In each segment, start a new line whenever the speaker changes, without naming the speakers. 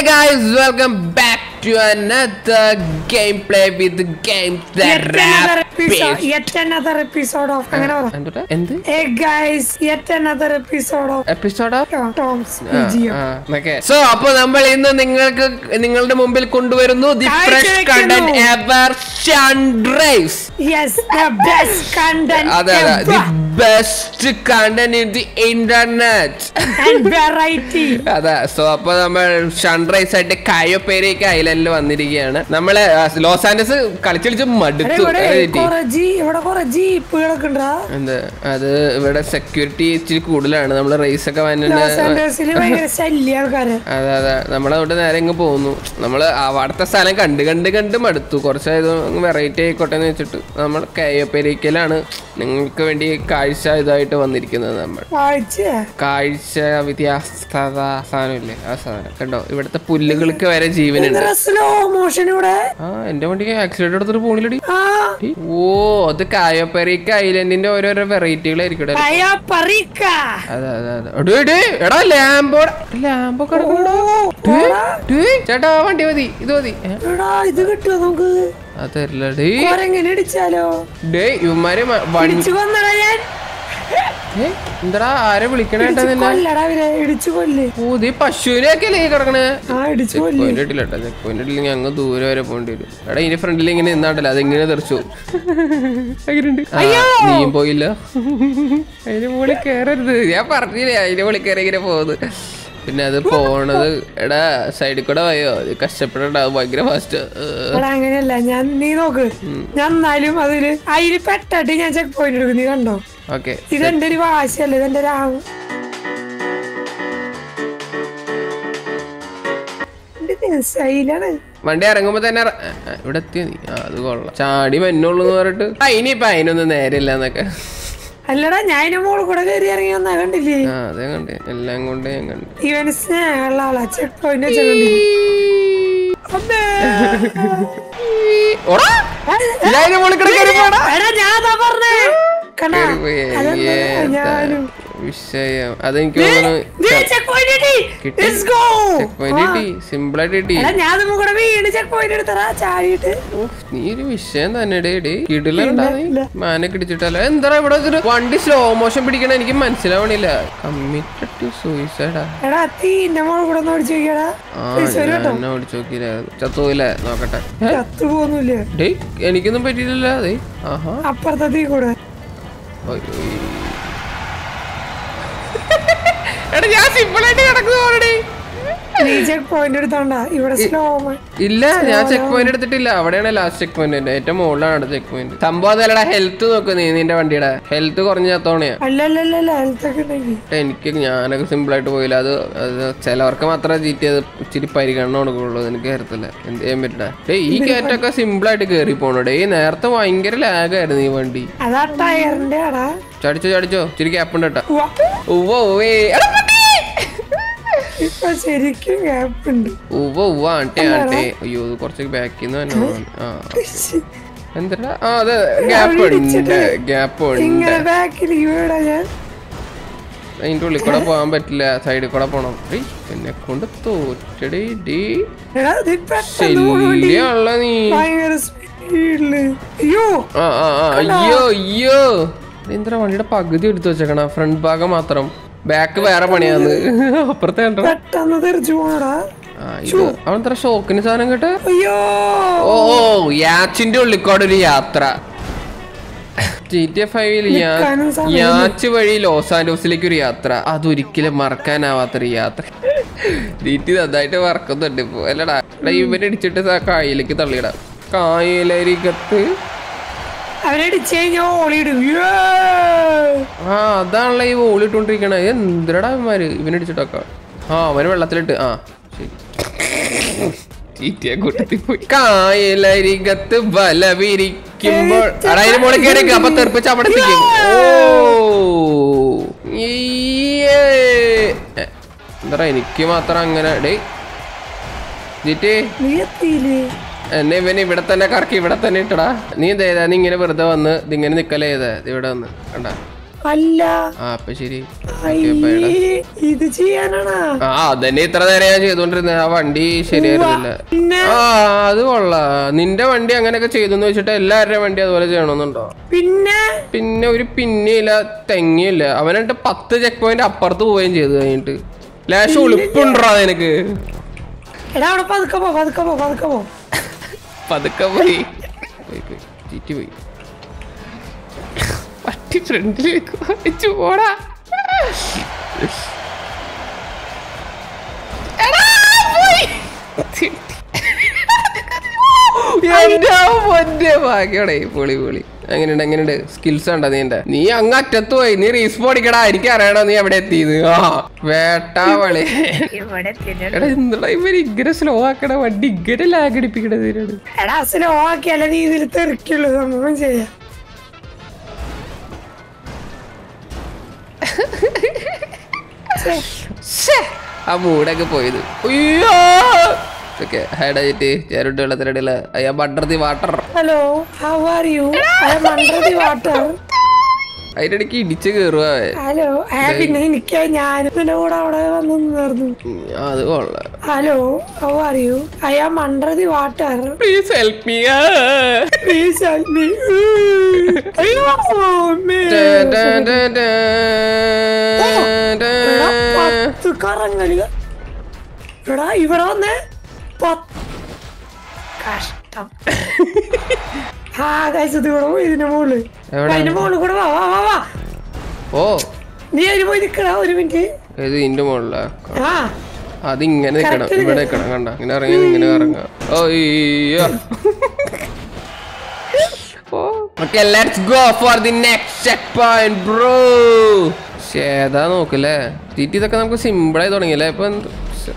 Hey guys, welcome back to another gameplay with the game The
Yet another episode.
Rapist.
Yet another episode of. അങ്ങനെ പറ.
എന്തുട്ടാ? എന്ത്
Hey guys, yet another episode of
episode of
Tom's PGM.
So അപ്പൊ നമ്മൾ ഇന്ന് നിങ്ങൾക്ക് നിങ്ങളുടെ മുമ്പിൽ കൊണ്ടുവരുന്നു ദി
കാഴ്ച
ഫ്രഷ്
വെക്കുന്നു.
Content ever sunrise
Yes, the best content
അതെ അതെ the
ever.
Best content in the internet
and variety.
അതെ സോ അപ്പൊ നമ്മൾ സൺറൈസ് ആയിട്ട് കായോപ്പേരയ്ക്ക് ഐലൻഡിൽ വന്നിരിക്കുകയാണ് നമ്മള് ആ, ലോസ് ആൻഡസ് കളിച്ചളിച്ച്
എടാ,
മടുത്തു
ഇവിടെ
അത് തെറ്റി.
കൊറേ ജീ ഇവിടെ കൊറേ ജീപ്പുകളൊക്കെ ഉണ്ടാ
എന്ത് അത് ഇവിടെ സെക്യൂരിറ്റി ഇച്ചിരി കൂടുതലാണ് നമ്മള് റേസ് ഒക്കെ
ലോസ്
വന്നിട്ട്
ആൻഡേഴ്സിൽ ഭയങ്കര ശല്യ ആൾക്കാര്
അതെ അതെ നമ്മളവിടെ നേരെ ഇങ്ങ് പോകുന്നു നമ്മള് അവിടുത്തെ സ്ഥലം കണ്ട് കണ്ട് കണ്ട് മടുത്തു കുറച്ചായത് വെറൈറ്റി ആയിക്കോട്ടെ എന്ന് വെച്ചിട്ട് നമ്മൾ കയ്യപ്പേരിക്കലാണ് നിങ്ങൾക്ക് വേണ്ടി കാഴ്ച ഇതായിട്ട് വന്നിരിക്കുന്നത് നമ്മൾ
കാഴ്ച
കാഴ്ച വ്യത്യാസത സാധനമില്ലേ ആ സാധനം കണ്ടോ ഇവിടുത്തെ പുല്ലുകൾക്ക് വരെ ജീവനുണ്ട്
സ്ലോ മോഷൻ ഇവിടെ
ആ എന്റെ വണ്ടിക്ക് ആക്സിഡന്റ് എടുത്തിട്ട് പോണില്ലടി
ആ
ഓ അത് കായപ്പേരിക്ക ഐലൻഡിന്റെ ഓരോരോ വെറൈറ്റികളായിരിക്കും ഇവിടെ.
അയ്യാ പറിക്ക
അതെ അതെ അതെ എടോ, എടേ, എടാ ലാംബോ ലാംബോ കിടക്കണോ ചേട്ടാ ആ വണ്ടി മതി ഇത് മതി ഏ,
എടാ ഇത് കിട്ടുമോ നമുക്ക്
അത് തരില്ല ഡേ
കൊരങ്ങനെ ഇടിച്ചാലോ
ഡേ ഇവന്മാര് മ- വണ്ടി
ഇടിച്ചു കൊന്നടാ ഞാൻ
ഏ, എന്താടാ ആരെ വിളിക്കണേട്ടാ
ഇടിച്ചു
നിന്നെ
കൊല്ലടാ അവരെ ഇടിച്ചു കൊല്ല്
ഓ ദേ പശുവിനെയൊക്കെ അല്ലേ ഈ കിടക്കണേ
ആ ഇടിച്ചു
ചെക്ക്
കൊല്ല്
പോയിന്റ് ഇട്ടില്ല കേട്ടോ ചെക്ക് പോയിന്റ് ഇട്ടില്ലെങ്കിൽ അങ്ങ് ദൂരെ വരെ പോകേണ്ടി വരും എടാ ഇതിന്റെ ഫ്രണ്ടിൽ ഇങ്ങനെ നിന്നാണ്ടല്ലോ അതെങ്ങനെ തെറിച്ചു എങ്ങനെയുണ്ട്? ആ, നീയും പോയില്ല അതിന്റെ മുകളിൽ കയറരുത് ഞാൻ പറഞ്ഞില്ലേ അതിന്റെ മുകളിൽ കയറി ഇങ്ങനെ പോകുന്നത് പിന്നെ അത് പോണത് എടാ സൈഡിൽ കൂടെ പോയോ അത് കഷ്ടപ്പെടണ്ട അത് ഭയങ്കര ഫാസ്റ്റ്
എടാ അങ്ങനെയല്ല ഞാൻ നീ നോക്ക് ഞാൻ എന്നാലും അതില് അതില് പെട്ടിട്ട് ഞാൻ ചെക്ക് പോയിന്റ് എടുക്കും നീ കണ്ടോ
ഓക്കെ
ഇതെന്റെ ഒരു വാശിയല്ല ഇതെന്റെ ഒരു ആ- ഇത് സ്റ്റൈലാണ്
വണ്ടി ഇറങ്ങുമ്പോ തന്നെ ഇറ- ആ, ആ, ഇവിടെ എത്തിയ നീ ആ അത് കൊള്ളാം ചാടി മഞ്ഞുള്ളൂ എന്ന് പറഞ്ഞിട്ട് ആ ഇനിയിപ്പൊ അതിനൊന്നും നേരില്ല എന്നൊക്കെ
അല്ലടാ ഞാൻ ഇതിന്റെ മോളിൽ കൂടെ കയറി ഇറങ്ങി വന്നാ കണ്ടില്ലേ
ആ അതേ കണ്ടേ എല്ലാം കൊണ്ട് ഞാൻ കണ്ടു
ഇവന് സ്നേഹമുള്ള ആളാ ചെക്ക് പോയിന്റ് വെച്ചിട്ടുണ്ടില്ലേ അമ്മേ.
ഓടാ ഞാൻ അതിന്റെ മുകളിൽ കൂടെ കയറി പോടാ
എടാ ഞാൻ അതാ പറഞ്ഞേ കണ്ടാ
കേറിപ്പോയി.
അതെന്താ
ഏതാ
ഞാനും
വിഷയം അതെനിക്ക് തോന്നുന്നു
ചെക്ക് പോയിന്റ് കിട്ടി
കിട്ടി.
ലെറ്റ്സ് ഗോ
ചെക്ക് പോയിന്റ് കിട്ടി സിമ്പിൾ ആയിട്ട് കിട്ടി
എടാ ഞാൻ അതും കൂടെ വീണ് ചെക്ക് പോയിന്റ് എടുത്തടാ ചാടിയിട്ട്
ഉഫ്, നീ ഒരു വിഷയം തന്നെ ഡേ ഡേ കിടിലുണ്ടാ നീ
ഇല്ല.
മാനൊക്കെ ഇടിച്ചിട്ടല്ല എന്താ ഇവിടെ ഒരു വണ്ടി സ്ലോ മോഷൻ പിടിക്കണ എനിക്ക് മനസ്സിലാവണില്ല കമ്മിറ്റഡ് ടു സൂയിസൈഡാ
എടാ തീന്റെ മോൾ കൂടെ ഒന്ന് ഓടിച്ചു നോക്കിയടാ
ആ
പൈസ വരും കേട്ടോ
ഞാൻ ഓടിച്ചു നോക്കിയില്ല ചത്തൂല്ലേ നോക്കട്ടെ
ചത്തു പോന്നില്ല
ഡേ എനിക്കൊന്നും പറ്റിയില്ലല്ലോ അതെ ആഹാ
അപ്പുറത്തെ തീ കൂടെ
ഓയ്, ഓയ്. എടാ ഞാൻ സിമ്പിൾ ആയിട്ട് കിടക്കുന്നു ഓൾറെഡി
നീ ചെക്ക് പോയിന്റ് എടുത്തോണ്ടാ ഇവിടെ സ്ലോ
ഇല്ല ഞാൻ ചെക്ക് പോയിന്റ് എടുത്തിട്ടില്ല അവിടെയാണ് ലാസ്റ്റ് ചെക്ക് പോയിന്റ് ഏറ്റവും മുകളിലാണ് അവിടെ ചെക്ക് പോയിന്റ് സംഭവം അതല്ലടാ ഹെൽത്ത് നോക്ക് നീ നിന്റെ വണ്ടിയുടെ ഹെൽത്ത് കുറഞ്ഞ ചത്തോണയാ
അല്ലല്ലല്ല ഹെൽത്ത് ഒക്കെ ഉണ്ടെങ്കിൽ
എനിക്ക് ഞാനൊക്കെ സിമ്പിൾ ആയിട്ട് പോയില്ല അത് അത് ചിലവർക്ക് മാത്രമേ ജീറ്റി അത് ഇച്ചിരി പരിഗണന കൊടുക്കുള്ളൂ എനിക്ക് കയറത്തില്ല എന്ത് ചെയ്യാൻ പറ്റണ്ട ഏയ് ഈ കയറ്റൊക്കെ സിമ്പിൾ ആയിട്ട് കയറി പോണടേ ഈ നേരത്തെ ഭയങ്കര ലാഗായിരുന്നു ഈ വണ്ടി
അതാ ടയറിന്റെ ആടാ
ചടിച്ചോ ചടിച്ചോ ഇച്ചിരി ഗ്യാപ്പ് ഉണ്ട് കേട്ടോ
ഉവ്വ.
ഉവ്വ ഉവ്വേ എടാ പട്ടി!
ഇപ്പൊ ശരിക്കും ഗ്യാപ്പ് ഉണ്ട്
ഉവ്വ ഉവ്വ ആട്ടെ ആട്ടെ അയ്യോ ഇത് കുറച്ച് ബാക്കിൽ നിന്ന് തന്നെ വന്നു. ആ എന്താ ആ അത് ഗ്യാപ്പ് ഉണ്ട് ഗ്യാപ്പ് ഉണ്ട്
ഇങ്ങനെ ബാക്കിൽ വീടാ ഞാൻ
അതിന്റെ ഉള്ളിൽ കൂടെ പോകാൻ പറ്റില്ല സൈഡിൽ കൂടെ പോണം ഏയ്, എന്നെ കൊണ്ട് തോറ്റടി ഡീ
എടാ ഇത് പെട്ടെന്ന് പോണ വണ്ടി.
ശല്യുള്ള നീ
ഭയങ്കര സ്പീഡില് അയ്യോ
ആ ആ ആ അയ്യോ അയ്യോ എന്താ വണ്ടിയുടെ പകുതി എടുത്തു വെച്ചേക്കണ ഫ്രണ്ട് ഭാഗം മാത്രം ബാക്ക് വേറെ പണിയാന്ന് അപ്പുറത്തെ കണ്ടോ
പെട്ടെന്ന് തെറിച്ചു പോണടാ
ആ ഇത് അവൻ എത്ര ഷോക്കിന് സാധനം കേട്ടെ
അയ്യോ
ഓ ഓ യാച്ചിന്റെ ഉള്ളിക്കോടെ ഒരു യാത്ര ജി ടി എഫ് ഫൈവിൽ
നിക്കാനും സമയമില്ല.
യാച്ച് വഴി ലോസ് ആൻഡോസിലേക്ക് ഒരു യാത്ര അതൊരിക്കലും മറക്കാനാവാത്തൊരു യാത്ര ഡി ടി നന്നായിട്ട് മറക്കുന്നുണ്ട് ഇപ്പൊ അല്ലടാ എടാ ഇവനെ ഇടിച്ചിട്ട് ആ കായലിലേക്ക് തള്ളിയിടാം കായലരികത്ത്
അവരടിച്ചു കഴിഞ്ഞാ ഓളിയിടും യ്യോ.
ആ അതാണല്ലോ ഈ ഓളിട്ടോണ്ടിരിക്കണ എന്തിനടാ ഇവന്മാര് ഇവനടിച്ചിട്ടൊക്കെ ആ അവന് വെള്ളത്തിലിട്ട് ആ ശരി ചീറ്റിയ കൂട്ടത്തിൽ പോയി കായലരികത്ത് വല വിരിക്കുമ്പോൾ എടാ അതിന് മുകളിൽ കയറിയേക്ക് അപ്പൊ തെറിപ്പിച്ച് അവിടെ എത്തിക്കും ഓ ഈയേ. എ, എന്താ എനിക്ക് മാത്രം അങ്ങനെ ഡേ ജിറ്റി
നീ എത്തിയില്ലേ
എന്നെ ഇവൻ ഇവിടെ തന്നെ കറക്കി ഇവിടെ തന്നെ ഇട്ടടാ നീ എന്താ ചെയ്താ? നീ ഇങ്ങനെ വെറുതെ വന്ന് ഇതിങ്ങനെ നിക്കലേ ചെയ്തേ ഇത് ഇവിടെ വന്ന് കണ്ട
അല്ല
ആ അപ്പൊ ശരി
അയ്യേ, ഇത് ചെയ്യാനാണാ
ആ അതന്നെ ഇത്ര നേരം ഞാൻ ചെയ്തോണ്ടിരുന്നത് ആ വണ്ടി ശരിയായിരുന്നില്ല
പിന്നെ
ആ അത് കൊള്ളാം നിന്റെ വണ്ടി അങ്ങനെയൊക്കെ ചെയ്തെന്ന് വെച്ചിട്ട് എല്ലാവരുടെയും വണ്ടി അതുപോലെ ചെയ്യണമെന്നുണ്ടോ
പിന്നെ
പിന്നെ ഒരു പിന്നെയില്ല തെങ്ങിയില്ല അവനായിട്ട് പത്ത് ചെക്ക് പോയിന്റ് അപ്പുറത്ത് പോവുകയും ചെയ്തു കഴിഞ്ഞിട്ട് ലാശം ഒളിപ്പുണ്ടോ നിനക്ക്
എടാ അവിടെ പതുക്കെ പോ പതുക്കെ പോ പതുക്കെ പോ
പതുക്കെ പോയി പോയി പോയി ചീറ്റി പോയി പട്ടി ഫ്രണ്ടിലേക്ക് വെച്ചു പോടാ എടാ, പോയി. എന്റെ പൊന്നെ ഭാഗ്യടെ പൊളി പൊളി എങ്ങനെയുണ്ട് എങ്ങനെയുണ്ട് സ്കിൽസ് ഉണ്ടോ നീന്റെ നീ അങ്ങ് അറ്റത്ത് പോയി നീ റീസ്പോ അടിക്കടാ എനിക്ക് അറിയണോ നീ എവിടെ എത്തിയത് ആ വേട്ടാ വളി
ഇവിടെ
എടാ എന്താ ഇവര് ഇങ്ങനെ സ്ലോ ആക്കണ വണ്ടി ഇങ്ങനെ ലാഗ് അടിപ്പിക്കണത് ഇതിനോട്
എടാ സ്ലോ ആക്കിയാലേ നീ ഇതിൽ തെറിക്കുള്ളൂ സംഭവം ചെയ്യാം
ശ്ശേ, ആ മൂടൊക്കെ പോയത് അയ്യോ ഓക്കെ ഹൈഡായിട്ട് ചേരുട്ട് വെള്ളത്തിനിടയില് അയ്യാ ബട്ടർത്തി water
hello how are you I'm under the water
അതിന്റെ ഇടയ്ക്ക് ഇടിച്ച് കയറുക
ഹലോ ആ പിന്നെ എനിക്ക് ഞാൻ നിന്റെ കൂടെ അവിടെ വന്നു നിന്നായിരുന്നു
അത് കൊള്ളാം
hello how are you I am under the water
please help me
please help me അയ്യോ അമ്മേ. എടാ, പത്ത് കറങ്ങലുക എടാ ഇവിടെ വന്നേ പത്ത് കഷ്ടം ആ കഴിച്ചത് ഇവിടെ പോയി ഇതിന്റെ മുകളില്
എവിടെ?
അതിന്റെ മുകളിൽ കൂടെ വാ വാ വാ വാ
ഓ
നീ അതിന് പോയി നിക്കണ ഒരു മിനിറ്റ്
ഇത് ഇന്റെ മുകളിലാ
ആ
അത് ഇങ്ങനെ നിക്കണം ഇവിടെ നിക്കണം കണ്ട ഇങ്ങനെ ഇറങ്ങി ഇങ്ങനെ ഇറങ്ങാം അയ്യോ okay let's go for the next checkpoint bro ഏതാ നോക്കല്ലേ ടിറ്റി ഇതൊക്കെ നമുക്ക് സിമ്പിൾ ആയി തുടങ്ങിയല്ലേ ഇപ്പൊ എന്ത് ശ്ശെ.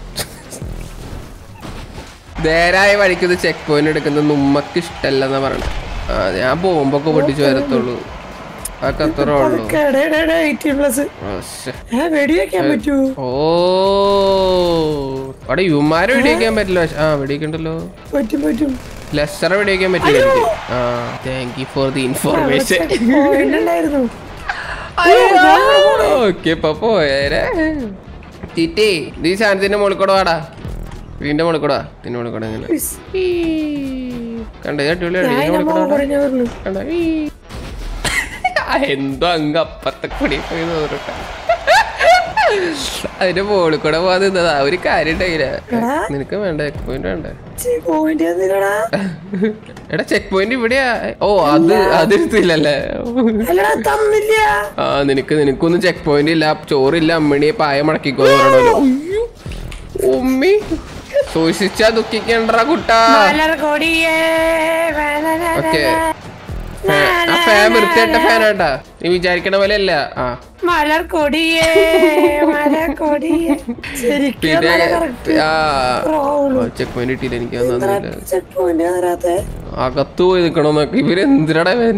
നേരായ വഴിക്ക് ചെക്ക് പോയിന്റ് എടുക്കുന്നത് നമ്മക്ക് ഇഷ്ടല്ലെന്നാ പറയണത് ആ ഞാൻ ബോംബൊക്കെ പൊട്ടിച്ചു വരത്തുള്ളൂ അതൊക്കെ അത്ര ഉള്ളൂ
എയ്റ്റീൻ പ്ലസ്
ആ, ശ്ശെ.
ഏ വെടി വെക്കാൻ പറ്റൂ
ഓ അവിടെ യുമാരെ വെടിവെക്കാൻ പറ്റില്ല പക്ഷെ- ആ വെടിവെക്കണ്ടല്ലോ
പറ്റും പറ്റും
ലെസ്റ്ററെ വെടിവെക്കാൻ പറ്റില്ല എനിക്ക് ആ thank you for the information
point ഉണ്ടായിരുന്നു
ഓക്കെ ഇപ്പൊ പോയേരെ ടിറ്റി നീ സാധനത്തിന്റെ മുകളിൽ കൂടെ വാടാ വീടിന്റെ മുകളിൽ കൂടെ ഇതിന്റെ മുകളിൽ കൂടെ ഇങ്ങനെ കണ്ടേ അടിപൊളിയാണ്
ഞാൻ
ഇതിന്റെ മുകളിൽ
മോൻ
കൂടെ
പറഞ്ഞു പറഞ്ഞു
കണ്ടോ? ഈ. ആ, എന്തോ അങ്ങ് അപ്പുറത്തെ കൂടി പോയി തോന്നിട്ട അതിന്റെ മുകളിൽ കൂടെ പോകാൻ നിന്നതാ ഒരു കാര്യം ഉണ്ടായില്ല
എടാ.
നിനക്ക് വേണ്ട ചെക്ക് പോയിന്റ് വേണ്ടേ
പോയിന്റ് എന്തിനാടാ
എടാ ചെക്ക് പോയിന്റ് ഇവിടെയാ ഓ അത് അതിരുത്തില്ലല്ലേ
അല്ലടാ തന്നില്ല
ആ നിനക്ക് നിനക്കൊന്നും ചെക്ക് പോയിന്റ് ഇല്ല ചോറില്ല അമ്മിണിയെ പായ മടക്കിക്കോന്ന് പറയണല്ലോ അയ്യോ. ഉമ്മി സൂക്ഷിച്ചാ ദുഃഖിക്കണ്ട കുട്ടാ
മലർകൊടിയേ
ഓക്കെ ആ ഫാൻ വൃത്തിയായിട്ട ഫാനാട്ടാ നീ വിചാരിക്കണ പോലെ അല്ല ആ
മലർകൊടിയേ മലർകൊടിയേ ശരിക്കും
പിന്നെ
നല്ല correct.
ആ
റോള്.
ചെക്ക് പോയിന്റ് കിട്ടിയില്ല എനിക്ക് അത് തന്നില്ല
ചെക്ക് പോയിന്റ് തരാത്തെ
അകത്ത് പോയി നിക്കണോന്നൊക്കെ ഇവര് എന്തിനടാ ഇവൻ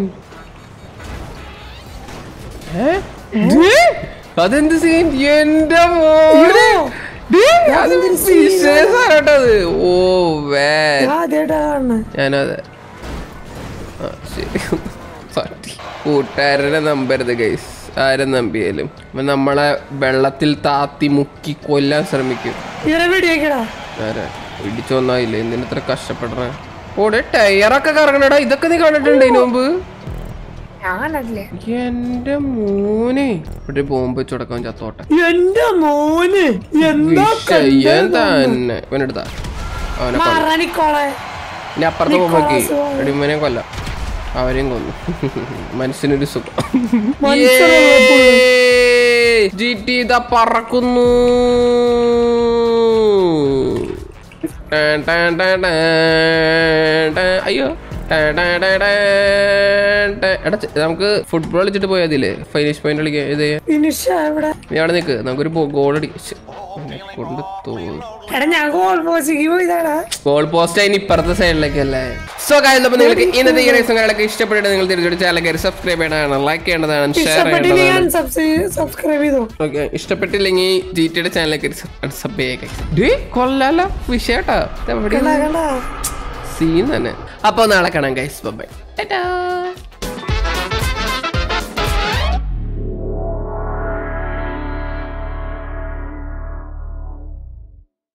ഏ? ദേ, അതെന്ത് സീൻ എന്റെ മോനെ ദേ, അത് വിശേഷാണോട്ടത് ഓ വേ
ആദ്യമായിട്ടാ കാണുന്നത്
ഞാനത് ആ ശരി പറ്റി കൂട്ടുകാരനെ നമ്പരുത് ഗൈസ് ആരും നമ്പിയാലും ഇവൻ നമ്മളെ വെള്ളത്തിൽ താത്തി മുക്കി കൊല്ലാൻ ശ്രമിക്കും
ഇവിടെ വെടിവെക്കടാ
ആരാ ഇടിച്ചൊന്നായില്ലേ എന്തിനത്ര കഷ്ടപ്പെടണേ ഓടെ ടയറൊക്കെ കറങ്ങണടാ ഇതൊക്കെ നീ കണ്ടിട്ടുണ്ട് ഇതിനു മുമ്പ്
ഞാൻ കണ്ടില്ലേ
എന്റെ മോനെ ഇവിടെ ബോംബ് വെച്ച് കൊടുക്കാൻ ചത്തോട്ടെ
എന്റെ മോന് എന്താ
വിഷയം തന്നെ ഇവനെടുത്താ അവനെ കൊല്ലാം
മറനിക്കോളെ
ഇനി അപ്പുറത്തെ ബോംബൊക്കെ
നിക്കോളാസ് വാ.
എടിമനെ കൊല്ലാം അവരെയും കൊന്നു മനസ്സിനൊരു സുഖം
മനസ്സിനുള്ളപ്പോൾ.
ജി ടി ഇതാ പറക്കുന്നു ടാൻ ടാൻ ടാൻ ടാൻ ടാൻ. അയ്യോ ടാൻ ടാൻ ടാൻ ടാൻ ടാൻ. എടാ ചെ- നമുക്ക് ഫുട്ബോൾ കളിച്ചിട്ട് പോയാൽ മതിയില്ലേ ഫൈനീഷ് പോയിന്റ് കളിക്കാൻ ഇത് ചെയ്യാം.
ഫിനിഷ് ഇവിടെ
നീ അവിടെ നിൽക്ക് നമുക്കൊരു ഗോൾ അടി ശ്ശെ, എന്നെ കൊണ്ട് തോന്നി
എടാ ഞാൻ ഗോൾ പോസ്റ്റിക്ക് പോയതാടാ
ഗോൾ പോസ്റ്റ് അതിന് ഇപ്പുറത്തെ സൈഡിലേക്ക് അല്ലേ സോ കാര്യം അപ്പോൾ നിങ്ങൾക്ക് ഇന്നത്തെ ഈ റേസും കാര്യങ്ങളൊക്കെ ഇഷ്ടപ്പെട്ടിട്ട് നിങ്ങൾ തിരിച്ചെടുത്ത് ചാനൽ കയറി സബ്സ്ക്രൈബ് ചെയ്യേണ്ടതാണ് ലൈക്ക് ചെയ്യേണ്ടതാണ് ഷെയർ
ഇഷ്ടപ്പെട്ടില്ല
ചെയ്യേണ്ടതാണ്
ഞാൻ സബ്സ്ക്രൈബ് ചെയ്തോ
ഓക്കെ ഇഷ്ടപ്പെട്ടില്ലെങ്കിൽ ജി ടിയുടെ ചാനലിലേക്ക് സബ് ചെയ്യുക കൊല്ലാലോ വിഷയട്ടാ
കണ്ടാ കണ്ടാ
സീൻ തന്നെ അപ്പോൾ നാളെ കാണാം ഗൈസ് ബൈ